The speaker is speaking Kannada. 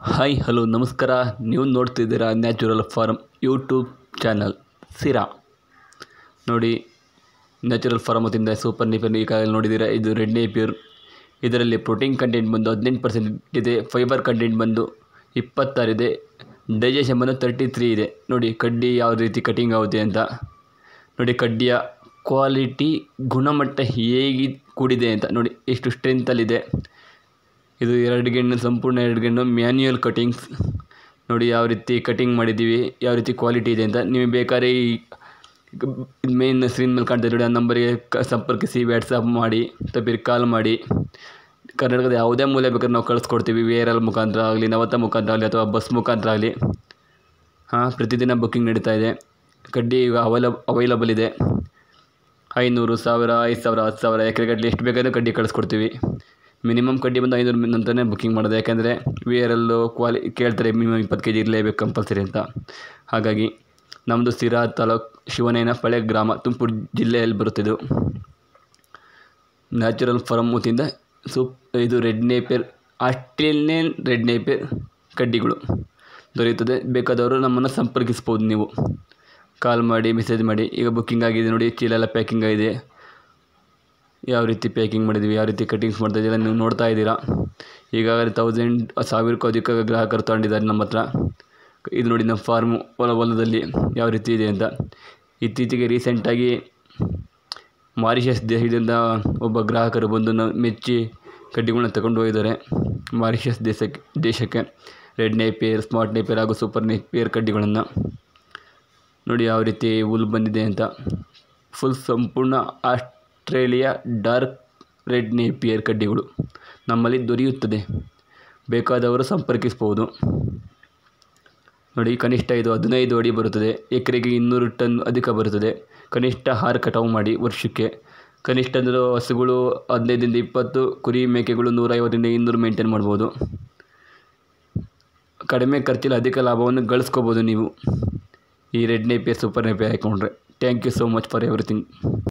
ಹಾಯ್ ಹಲೋ ನಮಸ್ಕಾರ ನೀವು ನೋಡ್ತಿದ್ದೀರಾ natural farm YouTube channel Sira ನೋಡಿ ನ್ಯಾಚುರಲ್ ಫಾರ್ಮ್ ವತಿಯಿಂದ ಸೂಪರ್ ನೇಪಿಯರ್ ಈಗಾಗಲೇ ನೋಡಿದ್ದೀರಾ ಇದು ರೆಡ್ ನೇಪಿಯರ್ ಇದರಲ್ಲಿ ಪ್ರೋಟೀನ್ ಕಂಟೆಂಟ್ ಬಂದು ಹದಿನೆಂಟು ಪರ್ಸೆಂಟ್ ಇದೆ ಫೈಬರ್ ಕಂಟೆಂಟ್ ಬಂದು ಇಪ್ಪತ್ತಾರಿದೆ ಡೈಜೆಷನ್ ಬಂದು ತರ್ಟಿ ತ್ರೀ ಇದೆ ನೋಡಿ ಕಡ್ಡಿ ಯಾವ ರೀತಿ ಕಟಿಂಗ್ ಆಗುತ್ತೆ ಅಂತ ನೋಡಿ ಕಡ್ಡಿಯ ಕ್ವಾಲಿಟಿ ಗುಣಮಟ್ಟ ಹೇಗೆ ಕೂಡಿದೆ ಅಂತ ನೋಡಿ ಎಷ್ಟು ಸ್ಟ್ರೆಂತಲ್ಲಿದೆ ಇದು ಎರಡು ಗೆಣ್ಣು ಸಂಪೂರ್ಣ ಎರಡು ಗೆಣ್ಣು ಮ್ಯಾನ್ಯುಯಲ್ ಕಟಿಂಗ್ಸ್ ನೋಡಿ ಯಾವ ರೀತಿ ಕಟಿಂಗ್ ಮಾಡಿದ್ದೀವಿ ಯಾವ ರೀತಿ ಕ್ವಾಲಿಟಿ ಇದೆ ಅಂತ ನೀವು ಬೇಕಾದ್ರೆ ಈ ಮೇನ್ ಸ್ಕ್ರೀನ್ ಮೇಲೆ ಕಾಣ್ತಾ ನೋಡಿ ಆ ನಂಬರಿಗೆ ಕ ಸಂಪರ್ಕಿಸಿ ವ್ಯಾಟ್ಸಪ್ ಮಾಡಿ ತಪ್ಪಿರಿ ಕಾಲ್ ಮಾಡಿ ಕರ್ನಾಟಕದ ಯಾವುದೇ ಮೂಲೆ ಬೇಕಾದ್ರೆ ನಾವು ಕಳಿಸ್ಕೊಡ್ತೀವಿ ವಿ ಆರ್ ಎಲ್ ಮುಖಾಂತರ ಆಗಲಿ ನವತ ಮುಖಾಂತರ ಆಗಲಿ ಅಥವಾ ಬಸ್ ಮುಖಾಂತರ ಆಗಲಿ ಹಾಂ ಪ್ರತಿದಿನ ಬುಕ್ಕಿಂಗ್ ನಡೀತಾ ಇದೆ ಕಡ್ಡಿ ಈಗ ಅವೈಲಬ್ ಅವೈಲಬಲ್ ಇದೆ ಐನೂರು ಸಾವಿರ ಐದು ಸಾವಿರ ಹತ್ತು ಸಾವಿರ ಎಕರೆಗಟ್ಟಲೆ ಎಷ್ಟು ಬೇಕಾದರೂ ಕಡ್ಡಿ ಕಳಿಸ್ಕೊಡ್ತೀವಿ ಮಿನಿಮಮ್ ಕಡ್ಡಿ ಬಂದು ಐನೂರು ನಂತರನೇ ಬುಕ್ಕಿಂಗ್ ಮಾಡೋದು ಯಾಕೆಂದರೆ ವಿ ಆರ್ ಎಲ್ಲು ಕ್ವಾಲಿ ಕೇಳ್ತಾರೆ ಮಿನಿಮಮ್ ಇಪ್ಪತ್ತು ಕೆ ಜಿ ಇರಲೇಬೇಕು ಕಂಪಲ್ಸರಿ ಅಂತ ಹಾಗಾಗಿ ನಮ್ಮದು ಸಿರಾ ತಾಲೂಕು ಶಿವನೇನ ಪಳೆ ಗ್ರಾಮ ತುಮಕೂರು ಜಿಲ್ಲೆಯಲ್ಲಿ ಬರುತ್ತಿದ್ದು ನ್ಯಾಚುರಲ್ ಫಾರ್ಮ್ ವತಿಯಿಂದ ಸೂಪ್ ಇದು red napier Australian red napier ಕಡ್ಡಿಗಳು ದೊರೆಯುತ್ತದೆ ಬೇಕಾದವರು ನಮ್ಮನ್ನು ಸಂಪರ್ಕಿಸ್ಬೋದು ನೀವು ಕಾಲ್ ಮಾಡಿ ಮೆಸೇಜ್ ಮಾಡಿ ಈಗ ಬುಕ್ಕಿಂಗ್ ಆಗಿದೆ ನೋಡಿ ಚೀಲ ಎಲ್ಲ ಪ್ಯಾಕಿಂಗ್ ಆಗಿದೆ ಯಾವ ರೀತಿ ಪ್ಯಾಕಿಂಗ್ ಮಾಡಿದ್ದೀವಿ ಯಾವ ರೀತಿ ಕಟಿಂಗ್ಸ್ ಮಾಡ್ತಾ ಇದ್ದೀರಾ ನೀವು ನೋಡ್ತಾ ಇದ್ದೀರಾ ಈಗಾಗಲೇ ತೌಸಂಡ್ ಸಾವಿರಕ್ಕೂ ಅಧಿಕ ಗ್ರಾಹಕರು ತಗೊಂಡಿದ್ದಾರೆ ನಮ್ಮ ಹತ್ರ ಇದು ನೋಡಿ ನಮ್ಮ ಫಾರ್ಮು ಹೊಲ ಹೊಲದಲ್ಲಿ ಯಾವ ರೀತಿ ಇದೆ ಅಂತ ಇತ್ತೀಚೆಗೆ ರೀಸೆಂಟಾಗಿ ಮಾರಿಷಸ್ ದೇಶದಿಂದ ಒಬ್ಬ ಗ್ರಾಹಕರು ಬಂದು ನ ಮೆಚ್ಚಿ ಕಡ್ಡಿಗಳನ್ನ ತಗೊಂಡು ಹೋಗಿದ್ದಾರೆ ಮಾರಿಷಸ್ ದೇಶಕ್ಕೆ ದೇಶಕ್ಕೆ ರೆಡ್ ನೇಪಿಯರ್ ಸ್ಮಾರ್ಟ್ ನೇಪಿಯರ್ ಹಾಗೂ ಸೂಪರ್ ನೇಪಿಯರ್ ಕಡ್ಡಿಗಳನ್ನು ನೋಡಿ ಯಾವ ರೀತಿ ಹುಲ್ ಬಂದಿದೆ ಅಂತ ಫುಲ್ ಸಂಪೂರ್ಣ ಆಸ್ಟ್ರೇಲಿಯಾ ಡಾರ್ಕ್ ರೆಡ್ ನೇಪಿಯರ್ ಕಡ್ಡಿಗಳು ನಮ್ಮಲ್ಲಿ ದೊರೆಯುತ್ತದೆ ಬೇಕಾದವರು ಸಂಪರ್ಕಿಸ್ಬೋದು ನೋಡಿ ಕನಿಷ್ಠ ಇದು ಹದಿನೈದು ಅಡಿ ಬರುತ್ತದೆ ಎಕರೆಗೆ ಇನ್ನೂರು ಟನ್ ಅಧಿಕ ಬರುತ್ತದೆ ಕನಿಷ್ಠ ಹಾರ ಕಟಾವು ಮಾಡಿ ವರ್ಷಕ್ಕೆ ಕನಿಷ್ಠ ಅಂದರೆ ಹಸುಗಳು ಹದಿನೈದರಿಂದ ಇಪ್ಪತ್ತು ಕುರಿ ಮೇಕೆಗಳು ನೂರೈವತ್ತರಿಂದ ಇನ್ನೂರು ಮೇಂಟೈನ್ ಮಾಡ್ಬೋದು ಕಡಿಮೆ ಖರ್ಚಲ್ಲಿ ಅಧಿಕ ಲಾಭವನ್ನು ಗಳಿಸ್ಕೋಬೋದು ನೀವು ಈ ರೆಡ್ ನೇಪಿಯರ್ ಸೂಪರ್ ನೇಪಿಯರ್ ಹಾಕ್ಕೊಂಡ್ರೆ thank you so much for everything